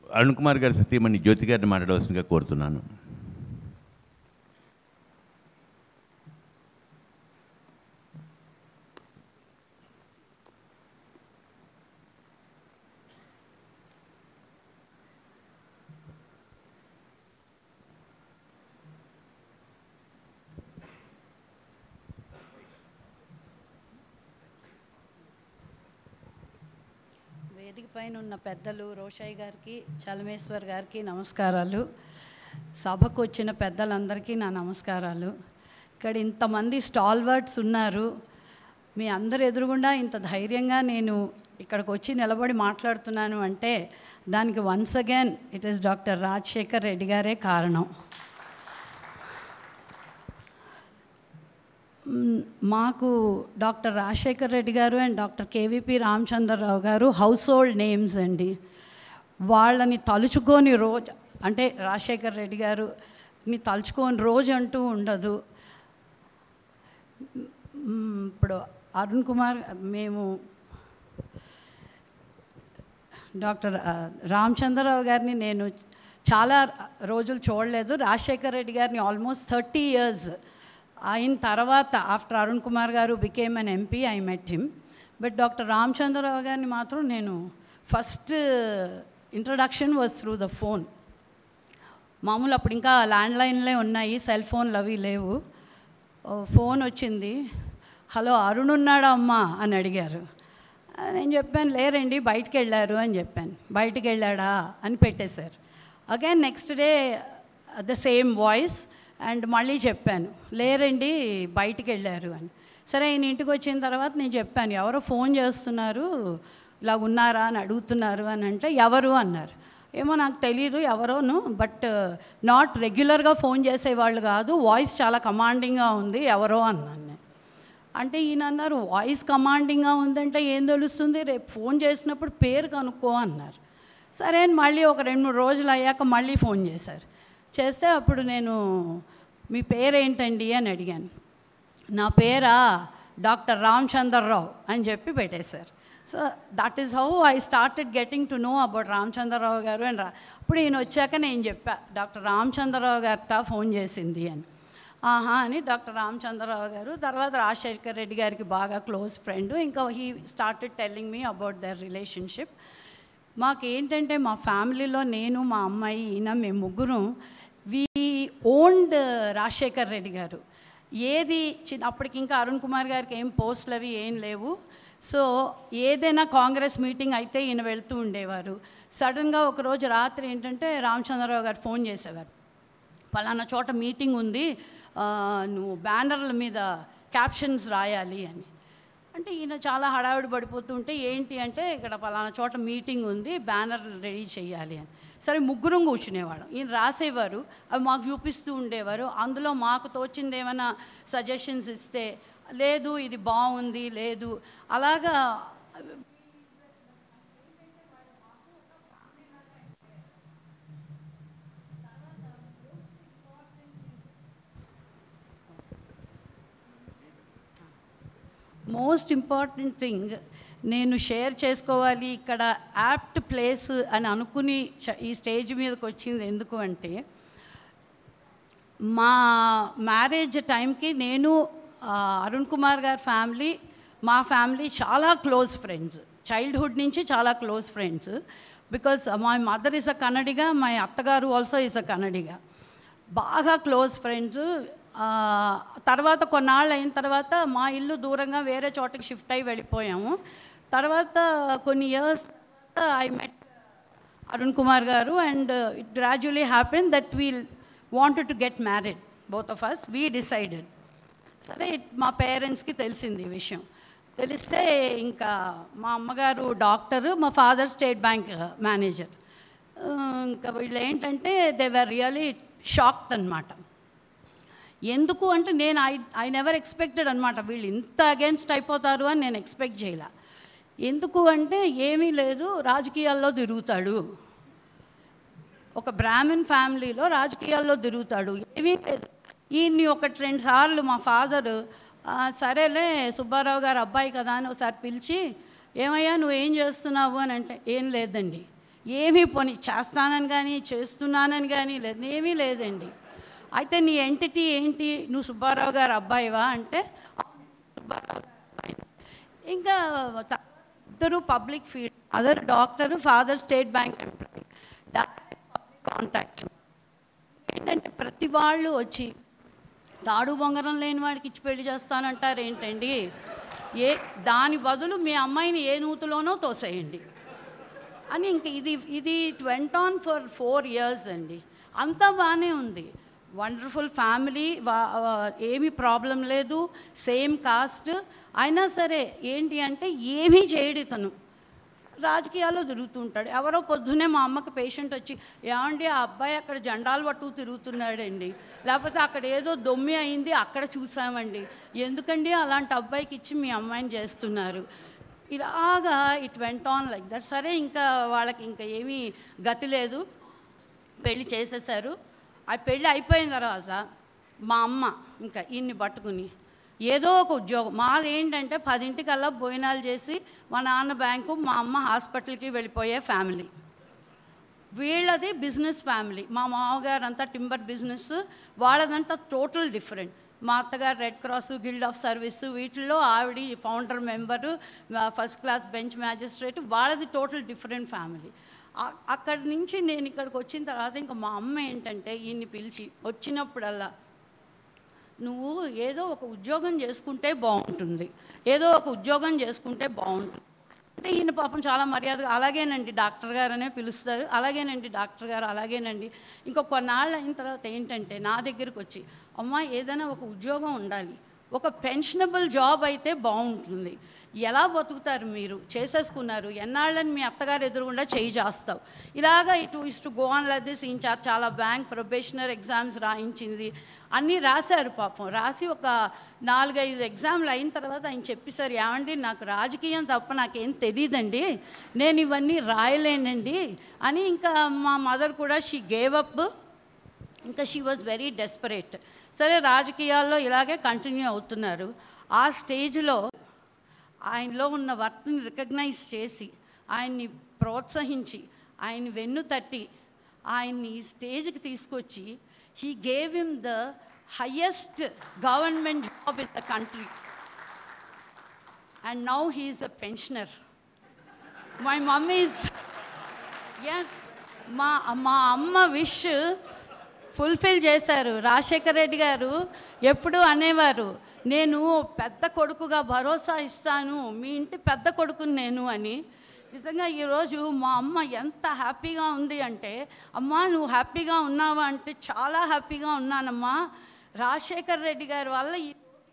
అరుణ్ కుమార్ గారి సతీమణి జ్యోతి గారిని మాట్లాడవలసిందిగా కోరుతున్నాను వేదిక పైన ఉన్న పెద్దలు రోషయ్య గారికి చలమేశ్వర్ గారికి నమస్కారాలు సభకు వచ్చిన పెద్దలందరికీ నా నమస్కారాలు ఇక్కడ ఇంతమంది స్టాల్వర్డ్స్ ఉన్నారు మీ అందరు ఎదురుగుండా ఇంత ధైర్యంగా నేను ఇక్కడికి వచ్చి నిలబడి మాట్లాడుతున్నాను అంటే దానికి once again it is doctor Rajasekhar Reddy గారే కారణం మ్, మాకు doctor Rajasekhar Reddy garu and doctor KVP Ramachandra Rao గారు హౌస్ హోల్డ్ నేమ్స్ అండి వాళ్ళని తలుచుకొని రోజు అంటే రాజశేఖర్ రెడ్డి గారుని తలుచుకొని రోజు అంటూ ఉండదు మ్, ఇప్పుడు అరుణ్ కుమార్ మేము డాక్టర్ ఆ, రామచంద్రరావు గారిని నేను చాలా రోజులు చూడలేదు రాజశేఖర్ రెడ్డి గారిని ఆల్మోస్ట్ థర్టీ ఇయర్స్ అయిన తర్వాత after Arun Kumar garu became an MP I met him but doctor Ramachandra Rao గారిని మాత్రం నేను first introduction was through the phone మామూలు అప్పుడు ఇంకా ల్యాండ్లైన్లే ఉన్నాయి సెల్ ఫోన్లు అవి లేవు ఓ ఫోన్ వచ్చింది హలో అరుణ్ ఉన్నాడా అమ్మా అని అడిగారు ఆ, నేను చెప్పాను లేరండి బయటికి వెళ్ళారు అని చెప్పాను బయటికి వెళ్ళాడా అని పెట్టేశారు again next day the same voice and మళ్ళీ చెప్పాను లేరండి బయటికి వెళ్ళారు అని సరే ఆయన ఇంటికి వచ్చిన తర్వాత నేను చెప్పాను ఎవరో ఫోన్ చేస్తున్నారు ఇలా ఉన్నారా అని అడుగుతున్నారు అని అంటే ఎవరు అన్నారు ఏమో నాకు తెలియదు ఎవరోను బట్ నాట్ రెగ్యులర్గా ఫోన్ చేసేవాళ్ళు కాదు వాయిస్ చాలా కమాండింగ్గా ఉంది ఎవరో అన్నాను నేను అంటే ఈయన అన్నారు వాయిస్ కమాండింగ్గా ఉందంటే ఏం తెలుస్తుంది రేపు ఫోన్ చేసినప్పుడు పేరు కనుక్కో అన్నారు సరే అని మళ్ళీ ఒక రెండు మూడు రోజులు అయ్యాక మళ్ళీ ఫోన్ చేశారు చేస్తే అప్పుడు నేను మీ పేరేంటండి అని అడిగాను నా పేరా డాక్టర్ రామచంద్రరావు అని చెప్పి పెట్టేశారు so that is how I started getting to know about Ramachandra Rao garu అని రా అప్పుడు ఈయన వచ్చాక నేను చెప్పా డాక్టర్ రామచంద్రరావు గారిట ఫోన్ చేసింది అని ఆహా అని డాక్టర్ రామచంద్రరావు గారు తర్వాత రాజశేఖర్ రెడ్డి గారికి బాగా క్లోజ్ ఫ్రెండ్ ఇంకా he started telling me about their relationship మాకు ఏంటంటే మా ఫ్యామిలీలో నేను మా అమ్మాయి ఈయన మేము ముగ్గురం వి ఓన్డ్ రాజశేఖర్ రెడ్డి గారు ఏది చిన్న అప్పటికి ఇంకా అరుణ్ కుమార్ గారికి ఏం పోస్టులు అవి ఏం లేవు సో ఏదైనా కాంగ్రెస్ మీటింగ్ అయితే ఈయన వెళ్తూ ఉండేవారు సడన్గా ఒకరోజు రాత్రి ఏంటంటే రామచంద్రరావు గారు ఫోన్ చేసేవారు పలానా చోట మీటింగ్ ఉంది ఆ, నువ్వు బ్యానర్ల మీద క్యాప్షన్స్ రాయాలి అని అంటే ఈయన చాలా హడావిడి పడిపోతుంటే ఏంటి అంటే ఇక్కడ పలానా చోట మీటింగ్ ఉంది బ్యానర్ రెడీ చేయాలి అని సరే ముగ్గురం కూర్చునేవాళ్ళం ఈయన రాసేవారు అవి మాకు చూపిస్తూ ఉండేవారు అందులో మాకు తోచింది ఏమైనా సజెషన్స్ ఇస్తే లేదు ఇది బాగుంది లేదు అలాగా మోస్ట్ ఇంపార్టెంట్ థింగ్ నేను షేర్ చేసుకోవాలి ఇక్కడ యాప్ట్ ప్లేస్ అని అనుకుని చ- ఈ స్టేజ్ మీదకి వచ్చింది ఎందుకు అంటే మా మ్యారేజ్ టైంకి నేను ఆ, అరుణ్ కుమార్ గారి ఫ్యామిలీ మా ఫ్యామిలీ చాలా క్లోజ్ ఫ్రెండ్స్ చైల్డ్హుడ్ నుంచి చాలా close friends because my mother is a Kannadiga my అత్తగారు ఆల్సో ఇస్ అ కన్నడిగా బాగా క్లోజ్ ఫ్రెండ్స్ తర్వాత కొన్నాళ్ళు అయిన తర్వాత మా ఇల్లు దూరంగా వేరే చోటకి షిఫ్ట్ అయి వెళ్ళిపోయాము తర్వాత కొన్ని years I met Arun Kumar garu and it gradually happen that we'll wanted to get married both of us we decided సరే మా పేరెంట్స్కి తెలిసింది ఈ విషయం తెలిస్తే ఇంకా మా అమ్మగారు డాక్టరు మా ఫాదర్ స్టేట్ బ్యాంక్ మేనేజర్ ఇంకా వీళ్ళు ఏంటంటే దే వర్ రియలీ షాక్డ్ అనమాట ఎందుకు అంటే నేను ఐ ఐ నెవర్ ఎక్స్పెక్టెడ్ అనమాట వీళ్ళు ఇంత అగేన్స్ట్ అయిపోతారు అని నేను ఎక్స్పెక్ట్ చేయలే ఎందుకు అంటే ఏమీ లేదు రాజకీయాల్లో తిరుగుతాడు ఒక బ్రాహ్మణ్ ఫ్యామిలీలో రాజకీయాల్లో తిరుగుతాడు ఏమీ లేదు ఈయన్ని ఒకటి రెండు సార్లు మా ఫాదరు సరేలే సుబ్బారావు గారు అబ్బాయి కదా అని ఒకసారి పిలిచి ఏమయ్యా నువ్వు ఏం చేస్తున్నావు అని అంటే ఏం లేదండి ఏమీ పోనీ చేస్తానని కానీ చేస్తున్నానని కానీ లేదు ఏమీ లేదండి అయితే నీ ఎంటిటీ ఏంటి నువ్వు సుబ్బారావు గారు అబ్బాయివా అంటే "అవును, సుబ్బారావు గారు అబ్బాయిని." ఇంకా త- ఇద్దరు public field other doctor father State Bank employee contact ఏంటంటే ప్రతి వాళ్ళు వచ్చి తాడు బొంగరం లేని వాడికి ఇచ్చి పెళ్లి చేస్తానంటారు ఏంటండి ఏ దాని బదులు మీ అమ్మాయిని ఏ నూతులోనో తోసేయండి అని ఇంక ఇది ఇది went on for four years అండి అంతా బాగానే ఉంది వండర్ఫుల్ ఫ్యామిలీ ఏమీ ప్రాబ్లం లేదు సేమ్ కాస్ట్ అయినా సరే ఏంటి అంటే ఏమీ చేయడు ఇతను రాజకీయాల్లో తిరుగుతుంటాడు ఎవరో పొద్దునే మా అమ్మకి పేషెంట్ వచ్చి ఏమండి ఆ అబ్బాయి అక్కడ జెండాలు పట్టుకు తిరుగుతున్నాడండి లేకపోతే అక్కడ ఏదో దొమ్మి అయింది అక్కడ చూసామండి ఎందుకండి అలాంటి అబ్బాయికి ఇచ్చి మీ అమ్మాయిని చేస్తున్నారు ఇలాగా it went on like that సరే ఇంకా వాళ్ళకి ఇంకా ఏమీ గతి లేదు పెళ్లి చేసేసారు ఆ పెళ్ళి అయిపోయిన తర్వాత మా అమ్మ ఇంకా ఇన్ని పట్టుకుని ఏదో ఒక ఉద్యోగం మాది ఏంటంటే పదింటికల్లా భోజనాలు చేసి మా నాన్న బ్యాంకు మా అమ్మ హాస్పిటల్కి వెళ్ళిపోయే ఫ్యామిలీ వీళ్ళది బిజినెస్ ఫ్యామిలీ మా మామగారు అంతా టింబర్ బిజినెస్ వాళ్ళదంతా టోటల్ డిఫరెంట్ మా అత్తగారు Red Cross guild of service వీటిల్లో ఆవిడ founder member first class bench magistrate వాళ్ళది టోటల్ డిఫరెంట్ ఫ్యామిలీ అక్కడి నుంచి నేను ఇక్కడికి వచ్చిన తర్వాత ఇంకా మా అమ్మ ఏంటంటే ఈయన్ని పిలిచి వచ్చినప్పుడల్లా నువ్వు ఏదో ఒక ఉద్యోగం చేసుకుంటే బాగుంటుంది ఏదో ఒక ఉద్యోగం చేసుకుంటే బాగుంటుంది అంటే ఈయన పాపం చాలా మర్యాదగా అలాగేనండి డాక్టర్ గారు అనే పిలుస్తారు అలాగేనండి డాక్టర్ గారు అలాగేనండి ఇంకా కొన్నాళ్ళు అయిన తర్వాత ఏంటంటే నా దగ్గరికి వచ్చి అమ్మ ఏదైనా ఒక ఉద్యోగం ఉండాలి ఒక పెన్షనబుల్ జాబ్ అయితే బాగుంటుంది ఎలా బతుకుతారు మీరు చేసేసుకున్నారు ఎన్నాళ్ళని మీ అత్తగారు ఎదురుగుండా చేయి చేస్తావు ఇలాగా ఇటు is to go on like this incharge చాలా బ్యాంక్ ప్రొబేషనర్ ఎగ్జామ్స్ రాయించింది అన్నీ రాశారు పాపం రాసి ఒక నాలుగైదు ఎగ్జామ్లు అయిన తర్వాత ఆయన చెప్పేశారు ఏమండి నాకు రాజకీయం తప్ప నాకేం తెలియదండి నేను ఇవన్నీ రాయలేనండి అని ఇంకా మా మదర్ కూడా షీ గేవ్ అప్ ఇంకా షీ వాజ్ వెరీ డెస్పరేట్ సరే రాజకీయాల్లో ఇలాగే కంటిన్యూ అవుతున్నారు ఆ స్టేజ్లో ఆయనలో ఉన్న వర్క్ని రికగ్నైజ్ చేసి ఆయన్ని ప్రోత్సహించి ఆయన వెన్ను తట్టి ఆయన్ని ఈ స్టేజ్కి తీసుకొచ్చి he gave him the highest government job in the country and now he is a pensioner my mummy's ఎస్ మా మా అమ్మ విష్ ఫుల్ఫిల్ చేశారు రాజశేఖర రెడ్డి గారు ఎప్పుడూ అనేవారు నేను పెద్ద కొడుకుగా భరోసా ఇస్తాను మీ ఇంటి పెద్ద కొడుకుని నేను అని నిజంగా ఈరోజు మా అమ్మ ఎంత హ్యాపీగా ఉంది అంటే అమ్మా నువ్వు హ్యాపీగా ఉన్నావా అంటే చాలా హ్యాపీగా ఉన్నానమ్మా రాజశేఖర్ రెడ్డి గారి వల్ల ఈ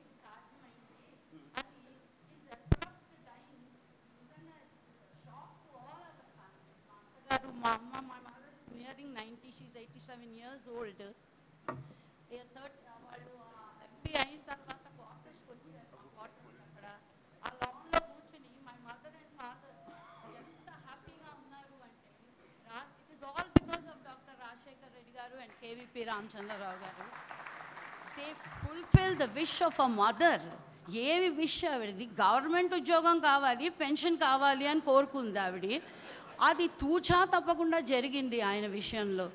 గారు మా అమ్మ మా mother nearing ninety she's eighty seven years old third వాళ్ళు ఎంపీ అయిన తర్వాత క్వార్టర్స్కి వచ్చారు మా క్వార్టర్స్ అక్కడ ఆ లాన్లో కూర్చుని మై మదర్ అండ్ ఫాదర్ ఎంత హ్యాపీగా ఉన్నారు అంటే it is all because of doctor Rajasekhar Reddy garu and KVP Ramachandra Rao garu they fulfil the wish of a mother ఏమి విష్ ఆవిడది గవర్నమెంట్ ఉద్యోగం కావాలి పెన్షన్ కావాలి అని కోరుకుంది ఆవిడ అది తూచా తప్పకుండా జరిగింది ఆయన విషయంలో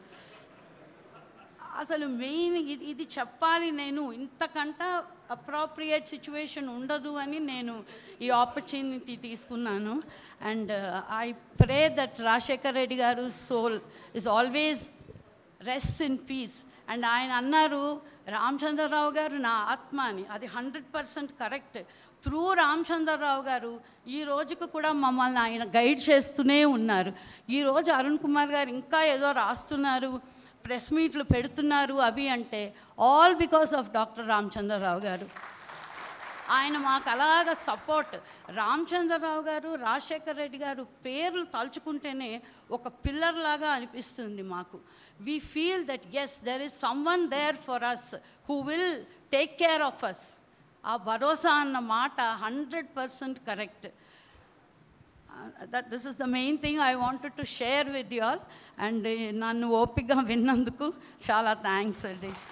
అసలు మెయిన్ ఇది ఇది చెప్పాలి నేను ఇంతకంట అప్రాప్రియేట్ సిచ్యువేషన్ ఉండదు అని నేను ఈ ఆపర్చునిటీ తీసుకున్నాను and I pray that Rajasekhar Reddy garu soul is always rest in peace and ఆయన అన్నారు రామచంద్రరావు గారు నా ఆత్మ అని అది hundred percent correct through Ramachandra Rao garu ఈ రోజుకు కూడా మమ్మల్ని ఆయన గైడ్ చేస్తూనే ఉన్నారు ఈరోజు అరుణ్ కుమార్ గారు ఇంకా ఏదో రాస్తున్నారు ప్రెస్ మీట్లు పెడుతున్నారు అవి అంటే all because of doctor Ramachandra Rao garu ఆయన మాకు అలాగ సపోర్ట్ రామచంద్రరావు గారు రాజశేఖర్ రెడ్డి గారు పేర్లు తలుచుకుంటేనే ఒక పిల్లర్ లాగా అనిపిస్తుంది మాకు we feel that as there is someone there for us who will take care of us ఆ భరోసా అన్న మాట hundred percent correct that this is the main thing I wanted to share with you all and నన్ను ఓపికగా విన్నందుకు చాలా thanks అండి